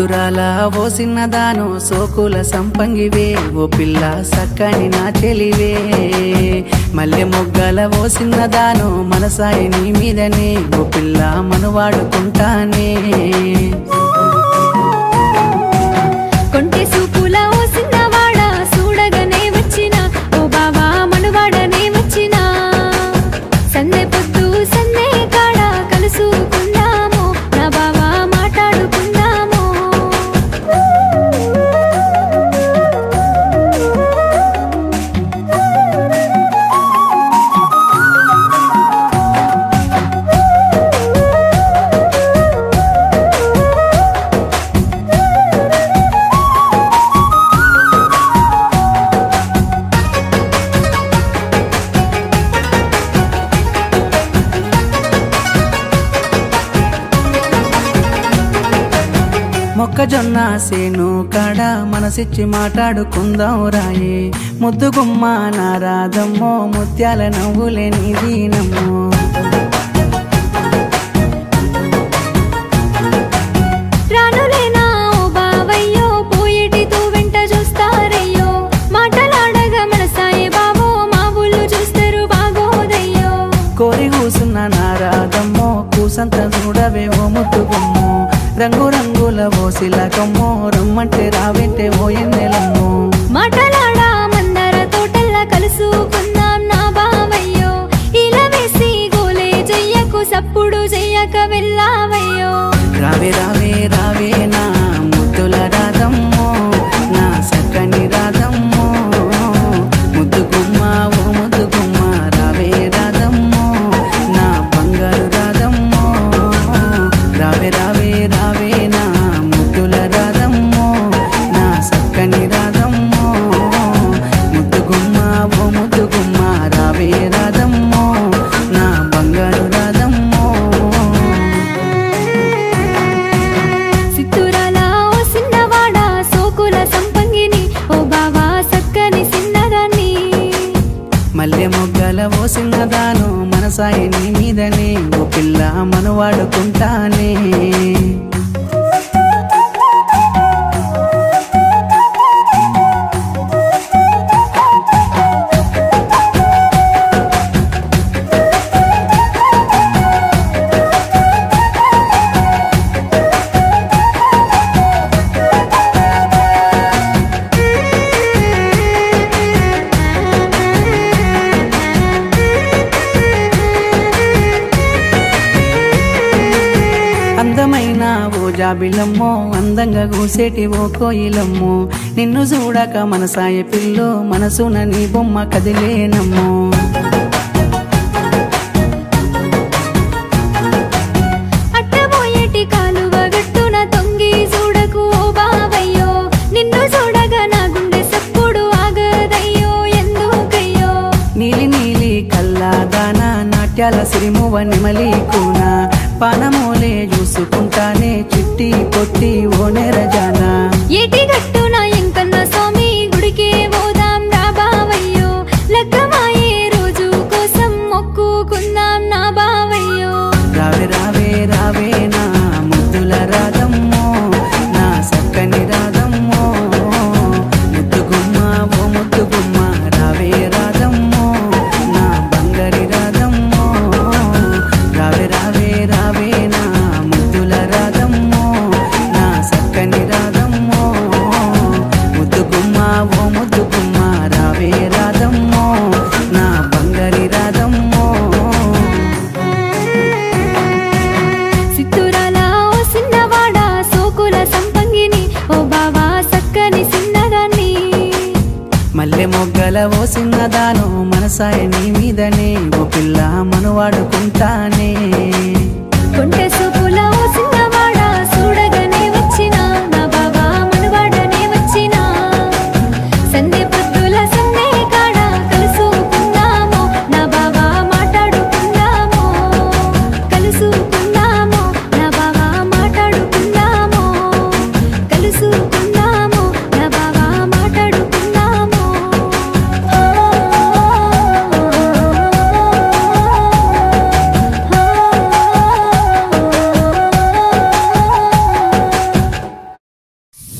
సిత్తురాల ఓ సిన్నదాను సోకుల సంపంగివే ఓ పిల్ల సక్కని నా చెలివే మల్లె మొగ్గల ఓ సిన్నదాను మనసాయి నీ మీదనే ఓ పిల్ల మనువాడుకుంటానే కొంటె సూపుల ఓ సిన్నవాడ చూడగానే వచ్చిన ఓ బావా మనువాడనే వచ్చిన సందే పొద్దు సందే కాడ కలుసుకుందాము నా బావా మాట్లాడుకుందాము మొక్కజొన్న సేను కాడ మనసిచ్చి మాట్లాడుకుందాం రాయే ముద్దు గుమ్మ నారాదమ్మో ముత్యాల నవ్వులే నీదీనమ్మో రానులేనా ఓ బావయ్యో పోయేటితో వెంట చూస్తారయ్యో మాటలాడగా మనసాయే బావో మా ఊళ్ళు చూస్తారు బాగోదయ్యో కోరి కూసున్న నారాదమ్మో కూసంత చూడవే ఓ ముద్దుగుమ్మో రంగు రంగుల ఓ సిలకమ్మో రమ్మంటే రావెంటే ఓ ఎన్నెలమ్మో మాటలాడా మందర తోటల్లా కలుసుకుందాం నా బావయ్యో ఇలా వేసి గోలే చెయ్యకు సప్పుడు చెయ్యక వెళ్ళావయ్యో రావే రావే రావే నా ముద్దుల రాధమ్మో నా సక్కని రాధమ్మో ముద్దు గుమ్మ ఓ ముద్దు గుమ్మ రావే రాధమ్మో నా బంగారు రాధమ్మో రావే రావే రావే నా ముద్దుల రాధమ్మో నా సక్కని రాధమ్మో ముద్దు గుమ్మ ఓ ముద్దు గుమ్మ రావే రాధమ్మో నా బంగారు రాధమ్మో సిత్తురాల ఓ సిన్నవాడ సోకుల సంపంగిని ఓ బావా సక్కని సిన్నదాన్ని మల్లె మొగ్గల ఓ సిన్నదాను మనసాయి నీ మీదనే ఓ పిల్ల మనవాడుకుంటానే అందమైన ఓ జాబిలమ్మో అందంగా కూసేటి ఓ కోయిలమ్మో నిన్ను చూడక మనసాయ పిల్లో మనసున నీ బొమ్మ కదిలేనమ్మో అట్టబోయేటి కాలువ గట్టున తొంగి చూడకు ఓ బావయ్యో నిన్ను చూడగా నా గుండె సప్పుడు ఆగదయ్యో ఎందుకయ్యో నీలి నీలి కల్లాదాన నాట్యాల సిరిమువ నిమలి కూన పానమూలే చూసుకుంటానే చిట్టి పొట్టి ఓ నెరజానా ఏటి గట్టున ఎంకన్న స్వామి గుడికే పోదాం రా బావయ్యో లగ్గమాయే రోజు కోసం మొక్కుకుందాం నా బావయ్యో రావే రావే రావే నా ముద్దుల రాధమ్మో నా సక్కని రాధమ్మో ముద్దు గుమ్మ ఓ ముద్దు గుమ్మ రావే రాధమ్మో నా బంగారి రాధమ్మో రావే రావే రావే నా ముద్దుల రాధమ్మో నా సక్కని రాధమ్మో ముద్దు గుమ్మ ఓ ముద్దు గుమ్మ రావే రాధమ్మో నా బంగారి రాధమ్మో సిత్తురాల ఓ సిన్నవాడ సోకుల సంపంగిని ఓ బావా సక్కని సిన్నదాన్ని మల్లె మొగ్గల ఓ సిన్నదాను మనసాయ నీ మీదనే ఓ పిల్ల మనువాడుకుంటానే